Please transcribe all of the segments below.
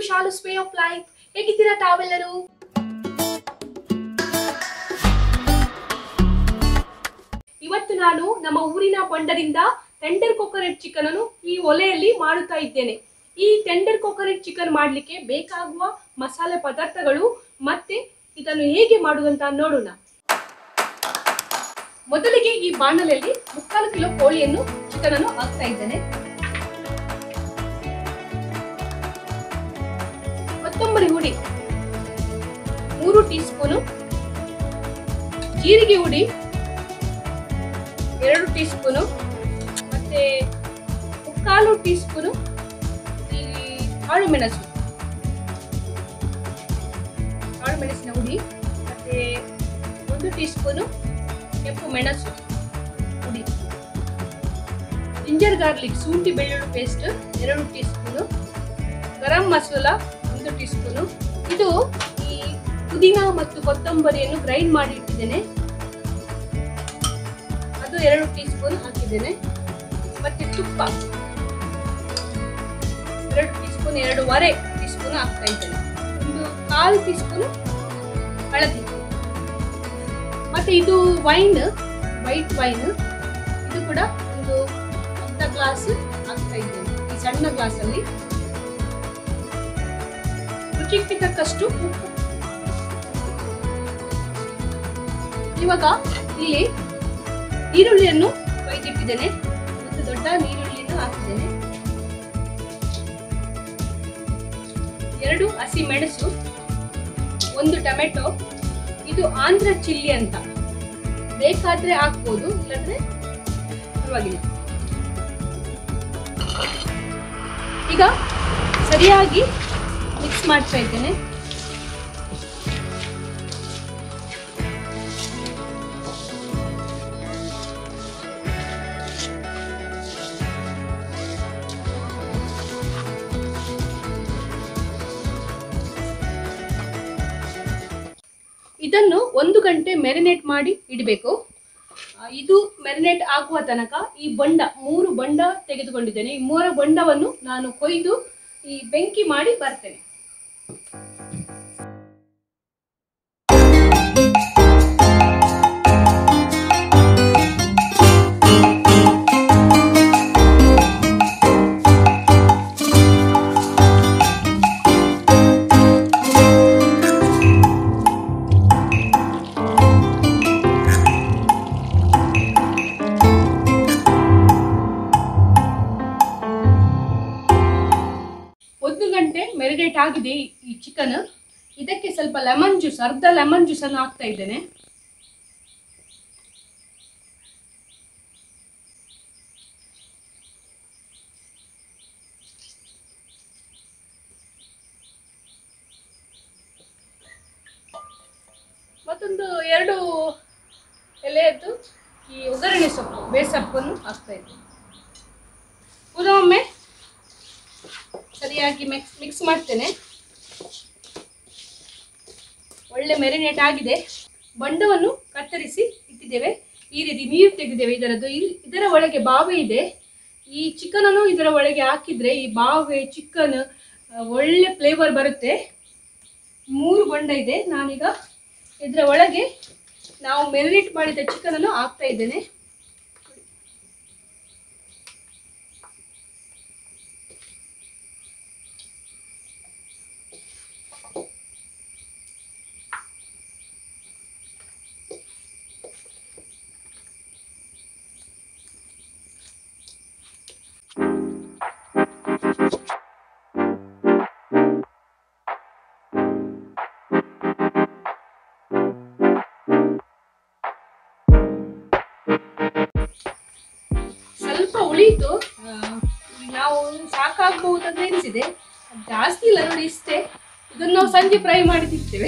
ಶಾಲುಸ್ way of life ಹೇಗಿದ್ದೀರಾ ತಾವೆಲ್ಲರೂ ಇವತ್ತು ನಾನು ನಮ್ಮ ಊರಿನ ಬಂಡರಿಂದ ಟೆಂಡರ್ ಕೊಕೊನೆಟ್ ಚಿಕನ್ ಅನ್ನು ಈ ಒಲೆಯಲ್ಲಿ ಮಾಡುತ್ತಾ ಇದ್ದೇನೆ ಈ ಟೆಂಡರ್ ಕೊಕೊನೆಟ್ ಚಿಕನ್ ಮಾಡಲಿಕ್ಕೆ ಬೇಕಾಗುವ ಮಸಾಲೆ ಪದಾರ್ಥಗಳು ಮತ್ತೆ ಇದನ್ನು ಹೇಗೆ ಮಾಡುವಂತ ನೋಡೋಣ ಮೊದಲಿಗೆ ಈ ಬಾಣಲೆಯಲ್ಲಿ ಮುಕ್ಕಾಲು ಕಿಲೋ ಕೋಳಿಯನ್ನು ಚಿಕನ್ ಅನ್ನು ಹಾಕ್ತಾ ಇದ್ದೇನೆ ಕೊತ್ತಂಬರಿ ಹುಡಿ ಮೂರು ಟೀ ಸ್ಪೂನು ಜೀರಿಗೆ ಹುಡಿ ಎರಡು ಟೀ ಸ್ಪೂನು ಮತ್ತೆ ಮುಕ್ಕಾಲು ಟೀ ಸ್ಪೂನು ಈ ಕಾಳು ಮೆಣಸು ಕಾಳು ಮೆಣಸಿನ ಹುಡಿ ಮತ್ತೆ ಒಂದು ಟೀ ಸ್ಪೂನು ಕೆಂಪು ಮೆಣಸು ಹುಡಿ ಜಿಂಜರ್ ಗಾರ್ಲಿಕ್ ಶುಂಠಿ ಬೆಳ್ಳುಳ್ಳಿ ಪೇಸ್ಟ್ ಎರಡು ಟೀ ಸ್ಪೂನು ಗರಂ ಮಸಾಲ ಒಂದು ಟೀ ಸ್ಪೂನು ಇದು ಈ ಪುದೀನ ಮತ್ತು ಕೊತ್ತಂಬರಿಯನ್ನು ಗ್ರೈಂಡ್ ಮಾಡಿ ಇಟ್ಟಿದ್ದೇನೆ ಅದು ಎರಡು ಟೀ ಸ್ಪೂನ್ ಹಾಕಿದ್ದೇನೆ ಮತ್ತೆ ತುಪ್ಪ ಎರಡು ಟೀ ಸ್ಪೂನ್ ಎರಡೂವರೆ ಟೀ ಸ್ಪೂನ್ ಹಾಕ್ತಾ ಇದ್ದೇನೆ ಒಂದು ಕಾಲು ಟೀ ಸ್ಪೂನ್ ಹಳದಿ ಮತ್ತೆ ಇದು ವೈನ್ ವೈಟ್ ವೈನ್ ಇದು ಕೂಡ ಒಂದು ಅರ್ಧ ಗ್ಲಾಸ್ ಹಾಕ್ತಾ ಇದ್ದೇನೆ ಈ ಸಣ್ಣ ಗ್ಲಾಸ್ ಅಲ್ಲಿ ರುಚಿಗೆ ತಕ್ಕಷ್ಟು ಉಪ್ಪು ಇವಾಗ ಇಲ್ಲಿ ಈರುಳ್ಳಿಯನ್ನು ಕೊಯ್ದಿಟ್ಟಿದ್ದೇನೆ ಒಂದು ದೊಡ್ಡ ನೀರುಳ್ಳಿಯನ್ನು ಹಾಕಿದ್ದೇನೆ ಎರಡು ಹಸಿ ಮೆಣಸು ಒಂದು ಟೊಮೆಟೊ ಇದು ಆಂಧ್ರ ಚಿಲ್ಲಿ ಅಂತ ಬೇಕಾದ್ರೆ ಹಾಕ್ಬೋದು ಇಲ್ಲಾಂದ್ರೆ ಪರವಾಗಿಲ್ಲ ಈಗ ಸರಿಯಾಗಿ ಮಿಕ್ಸ್ ಮಾಡ್ತಾ ಇದ್ದೇನೆ ಇದನ್ನು ಒಂದು ಗಂಟೆ ಮೆರಿನೇಟ್ ಮಾಡಿ ಇಡಬೇಕು ಆ, ಇದು ಮೆರಿನೇಟ್ ಆಗುವ ತನಕ ಈ ಬೊಂಡ ಮೂರು ಬೊಂಡ ತೆಗೆದುಕೊಂಡಿದ್ದೇನೆ ಈ ಮೂರು ಬೊಂಡವನ್ನು ನಾನು ಕೊಯ್ದು ಈ ಬೆಂಕಿ ಮಾಡಿ ಬರ್ತೇನೆ ಒಂದು ಗಂಟೆ ಮೆರಿನೇಟ್ ಆಗಿದೆ ಈ- ಈ ಚಿಕನ್ ಇದಕ್ಕೆ ಸ್ವಲ್ಪ ಲೆಮನ್ ಜ್ಯೂಸ್ ಅರ್ಧ ಲೆಮನ್ ಜ್ಯೂಸ್ ಅನ್ನು ಹಾಕ್ತಾ ಇದ್ದೇನೆ ಮತ್ತೊಂದು ಎರಡು ಎಲೆಯದ್ದು ಈ ಒಗ್ಗರಣೆ ಸೊಪ್ಪು ಬೇಸಪ್ಪನ್ನು ಹಾಕ್ತಾ ಇದ್ದೇನೆ ಪುನೊಮ್ಮೆ ಸರಿಯಾಗಿ ಮಿಕ್ಸ್ ಮಿಕ್ಸ್ ಮಾಡ್ತೇನೆ ಒಳ್ಳೆ ಮೆರಿನೇಟ್ ಆಗಿದೆ ಬಂಡವನ್ನು ಕತ್ತರಿಸಿ ಇಟ್ಟಿದ್ದೇವೆ ಈ ರೀತಿ ನೀರು ತೆಗೆದಿದ್ದೇವೆ ಇದರದ್ದು ಇಲ್- ಇದರ ಒಳಗೆ ಬಾವೆ ಇದೆ ಈ ಚಿಕನ್ ಅನ್ನು ಇದರ ಒಳಗೆ ಹಾಕಿದ್ರೆ ಈ ಬಾವೆ ಚಿಕನ್ ಒಳ್ಳೆ ಫ್ಲೇವರ್ ಬರುತ್ತೆ ಮೂರು ಬಂಡ ಇದೆ ನಾನೀಗ ಇದರ ಒಳಗೆ ನಾವು ಮೆರಿನೇಟ್ ಮಾಡಿದ ಚಿಕನ್ ಅನ್ನು ಹಾಕ್ತಾ ಇದ್ದೇನೆ ಸ್ವಲ್ಪ ಉಳಿಯಿತು ಆ, ನಾವು ಸಾಕಾಗಬಹುದಂತ ಎನಿಸಿದೆ ಜಾಸ್ತಿ ಇಲ್ಲ ನೋಡಿ ಇಷ್ಟೇ ಇದನ್ನು ನಾವು ಸಂಜೆ ಫ್ರೈ ಮಾಡಿ ತಿಂತೇವೆ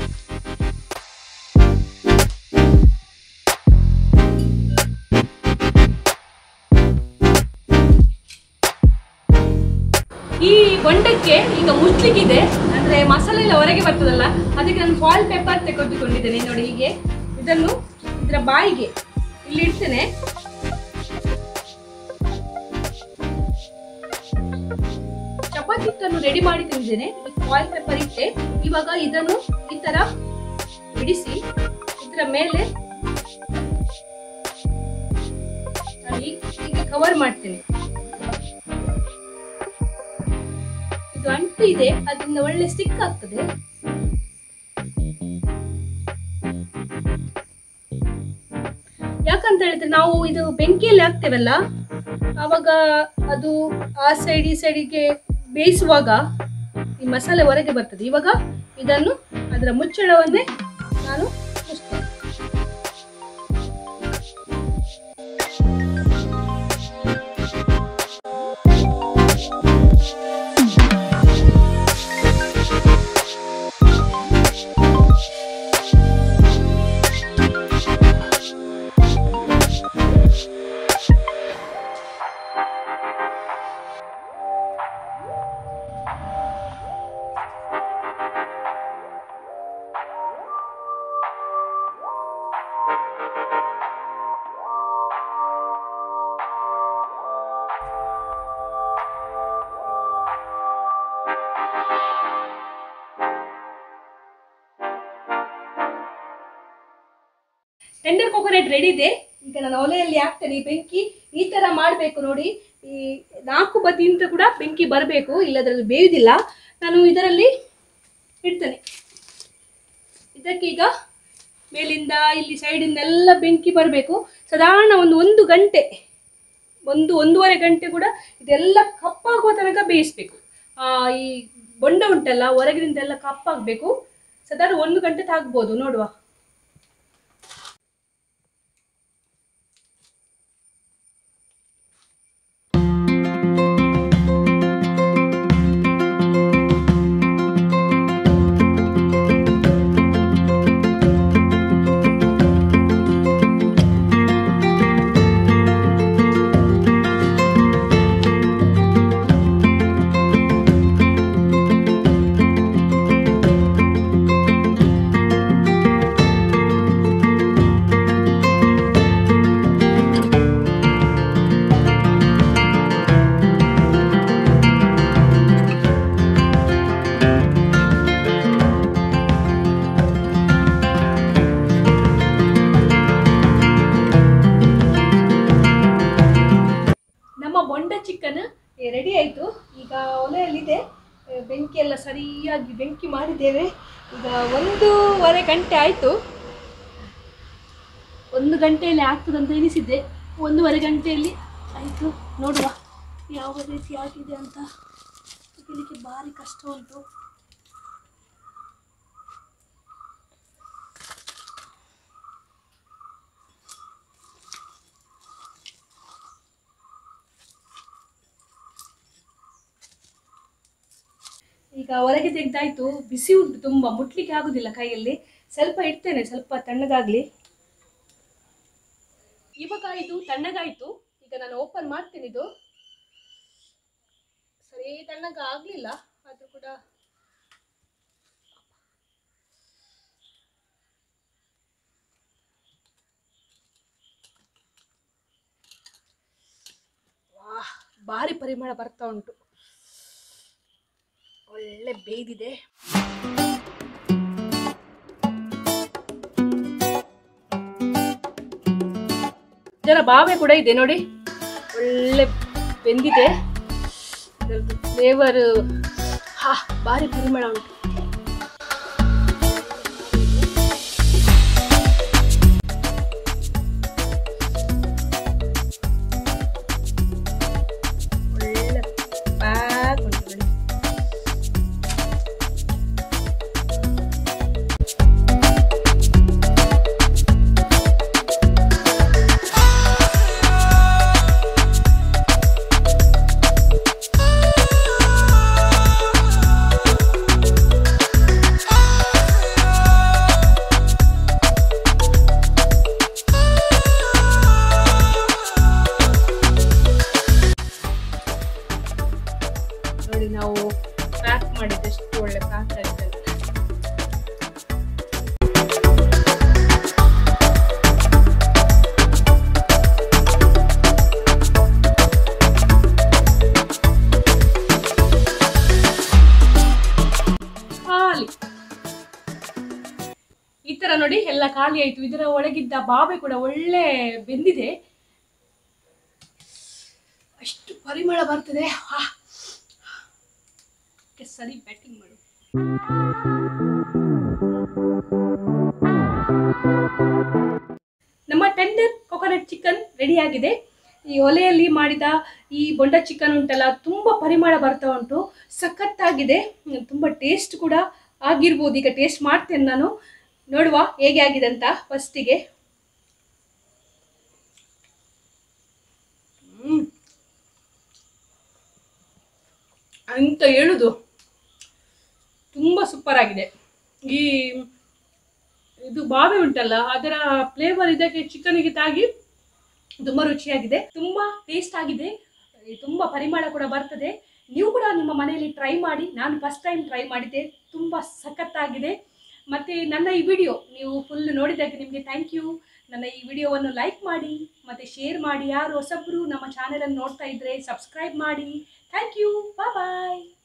ಈ ಬೊಂಡಕ್ಕೆ ಈಗ ಮುಚ್ಲಿಕ್ಕಿದೆ ಅಂದ್ರೆ ಮಸಾಲೆ ಎಲ್ಲ ಹೊರಗೆ ಬರ್ತದಲ್ಲ ಅದಕ್ಕೆ ನಾನು ಫಾಲ್ ಪೇಪರ್ ತೆಗೆದುಕೊಂಡಿದ್ದೇನೆ ನೋಡಿ ಹೀಗೆ ಇದನ್ನು ಇದರ ಬಾಯಿಗೆ ಇಲ್ಲಿ ಇಡ್ತೇನೆ ಕಬಾಬ್ ಹಿಟ್ಟನ್ನು ರೆಡಿ ಮಾಡಿ ತಂದಿದ್ದೇನೆ ಫಾಯಿಲ್ ಪೇಪರ್ ಇಟ್ಟೆ ಇವಾಗ ಇದನ್ನು ಈ ತರ ಬಿಡಿಸಿ ಇದರ ಮೇಲೆ ನಾನು ಈ- ಹೀಗೆ ಕವರ್ ಮಾಡ್ತೇನೆ ಇದು ಅಂಟು ಇದೆ ಅದರಿಂದ ಒಳ್ಳೆ ಸ್ಟಿಕ್ ಆಗ್ತದೆ ಯಾಕಂತ ಹೇಳಿದ್ರೆ ನಾವು ಇದು ಬೆಂಕಿಯಲ್ಲಿ ಹಾಕ್ತೇವಲ್ಲ ಆವಾಗ ಅದು ಆ ಸೈಡ್ ಈ ಸೈಡಿಗೆ ಬೇಯಿಸುವಾಗ ಈ ಮಸಾಲೆ ಹೊರಗೆ ಬರ್ತದೆ ಇವಾಗ ಇದನ್ನು ಅದರ ಮುಚ್ಚಳವನ್ನೇ ನಾನು ಮುಚ್ತೇನೆ ಟೆಂಡರ್ ಕೋಕೋನಟ್ ರೆಡಿ ಇದೆ ಈಗ ನಾನು ಒಲೆಯಲ್ಲಿ ಹಾಕ್ತೇನೆ ಈ ಬೆಂಕಿ ಈ ತರ ಮಾಡಬೇಕು ನೋಡಿ ಈ ನಾಲ್ಕು ಬದಿಯಿಂದ ಕೂಡ ಬೆಂಕಿ ಬರಬೇಕು ಇಲ್ಲದ್ರಲ್ಲಿ ಬೇಯುವುದಿಲ್ಲ ನಾನು ಇದರಲ್ಲಿ ಇಡ್ತೇನೆ ಇದಕ್ಕೆ ಈಗ ಮೇಲಿಂದ ಇಲ್ಲಿ ಸೈಡಿಂದ ಎಲ್ಲ ಬೆಂಕಿ ಬರಬೇಕು ಸಾಧಾರಣ ಒಂದು ಒಂದು ಗಂಟೆ ಒಂದು ಒಂದೂವರೆ ಗಂಟೆ ಕೂಡ ಇದೆಲ್ಲ ಕಪ್ಪಾಗುವ ತನಕ ಬೇಯಿಸ್ಬೇಕು ಆ, ಈ ಬೊಂಡ ಉಂಟಲ್ಲ ಹೊರಗಿನಿಂದ ಎಲ್ಲ ಕಪ್ಪಾಗಬೇಕು ಸಾಧಾರಣ ಒಂದು ಗಂಟೆ ತಾಗ್ಬೋದು ನೋಡುವ ನಮ್ಮ ಬೊಂಡ ಚಿಕನ್ ರೆಡಿ ಆಯಿತು ಈಗ ಒಲೆಯಲ್ಲಿದೆ ಆ, ಬೆಂಕಿ ಎಲ್ಲ ಸರಿಯಾಗಿ ಬೆಂಕಿ ಮಾಡಿದ್ದೇವೆ ಈಗ ಒಂದೂವರೆ ಗಂಟೆ ಆಯಿತು ಒಂದು ಗಂಟೆಯಲ್ಲಿ ಆಗ್ತದಂತ ಎನಿಸಿದ್ದೆ ಒಂದೂವರೆ ಗಂಟೆಯಲ್ಲಿ ಆಯಿತು ನೋಡುವ ಯಾವ ರೀತಿ ಆಗಿದೆ ಅಂತ ತೆಗಿಲಿಕ್ಕೆ ಭಾರಿ ಕಷ್ಟ ಉಂಟು ಈಗ ಹೊರಗೆ ತೆಗ್ದಾಯ್ತು ಬಿಸಿ ಉಂಟು ತುಂಬ ಮುಟ್ಲಿಕ್ಕೆ ಆಗುದಿಲ್ಲ ಕೈಯಲ್ಲಿ ಸ್ವಲ್ಪ ಇಡ್ತೇನೆ ಸ್ವಲ್ಪ ತಣ್ಣಗಾಗ್ಲಿ ಇವಾಗ ಇದು ತಣ್ಣಗಾಯ್ತು ಈಗ ನಾನು ಓಪನ್ ಮಾಡ್ತೇನೆ ಇದು ಸರಿ ತಣ್ಣಗ ಆಗ್ಲಿಲ್ಲ ಆದ್ರೂ ಕೂಡ ವಾಹ್ ಭಾರಿ ಪರಿಮಳ ಬರ್ತಾ ಉಂಟು ಒಳ್ಳೆ ಬೇಯ್ದಿದೆ ಇದರ ಬಾವೆ ಕೂಡ ಇದೆ ನೋಡಿ ಒಳ್ಳೆ ಬೆಂದಿದೆ ಫ್ಲೇವರ್ ಹಾ ಭಾರಿ ಪರಿಮಳ ಉಂಟು ಒಳ್ಳೆ ಪ್ಯಾಕ್ ಉಂಟು ನೋಡಿ ಖಾಲಿ ಆಯಿತು ಇದರ ಒಳಗಿದ್ದ ಬಾವೆ ಕೂಡ ಒಳ್ಳೆ ಬೆಂದಿದೆ ಅಷ್ಟು ಪರಿಮಳ ಬರ್ತದೆ ಹಾ ಅದಕ್ಕೆ ಸರಿ ಬ್ಯಾಟಿಂಗ್ ಮಾಡು ನಮ್ಮ ಟೆಂಡರ್ ಕೊಕೊನಟ್ ಚಿಕನ್ ರೆಡಿ ಆಗಿದೆ ಈ ಒಲೆಯಲ್ಲಿ ಮಾಡಿದ ಈ ಬೊಂಡ ಚಿಕನ್ ಉಂಟಲ್ಲ ತುಂಬ ಪರಿಮಳ ಬರ್ತಾ ಉಂಟು ಸಖತ್ತಾಗಿದೆ ಹ್ಮ್, ತುಂಬ ಟೇಸ್ಟ್ ಕೂಡ ಆಗಿರ್ಬೋದು ಈಗ ಟೇಸ್ಟ್ ಮಾಡ್ತೇನೆ ನಾನು ನೋಡುವ ಹೇಗೆ ಆಗಿದೆ ಅಂತ ಫಸ್ಟಿಗೆ ಹ್ಮ್ ಅಂತ ಹೇಳುದು ತುಂಬ ಸೂಪರ್ ಆಗಿದೆ ಈ ಇದು ಬಾವೆ ಉಂಟಲ್ಲ ಅದರ ಫ್ಲೇವರ್ ಇದಕ್ಕೆ ಚಿಕನಿಗೆ ತಾಗಿ ತುಂಬ ರುಚಿಯಾಗಿದೆ ತುಂಬ ಟೇಸ್ಟ್ ಆಗಿದೆ ತುಂಬ ಪರಿಮಳ ಕೂಡ ಬರ್ತದೆ ನೀವು ಕೂಡ ನಿಮ್ಮ ಮನೆಯಲ್ಲಿ ಟ್ರೈ ಮಾಡಿ ನಾನು ಫಸ್ಟ್ ಟೈಮ್ ಟ್ರೈ ಮಾಡಿದ್ದೆ ತುಂಬ ಸಖತ್ತಾಗಿದೆ ಮತ್ತು ನನ್ನ ಈ ವಿಡಿಯೋ ನೀವು ಫುಲ್ ನೋಡಿದ್ದಕ್ಕೆ ನಿಮಗೆ ಥ್ಯಾಂಕ್ ಯು ನನ್ನ ಈ ವಿಡಿಯೋವನ್ನು ಲೈಕ್ ಮಾಡಿ ಮತ್ತು ಶೇರ್ ಮಾಡಿ ಯಾರು ಹೊಸಬ್ರು ನಮ್ಮ ಚಾನೆಲನ್ನು ನೋಡ್ತಾ ಇದ್ದರೆ ಸಬ್ಸ್ಕ್ರೈಬ್ ಮಾಡಿ ಥ್ಯಾಂಕ್ ಯು ಬಾಯ್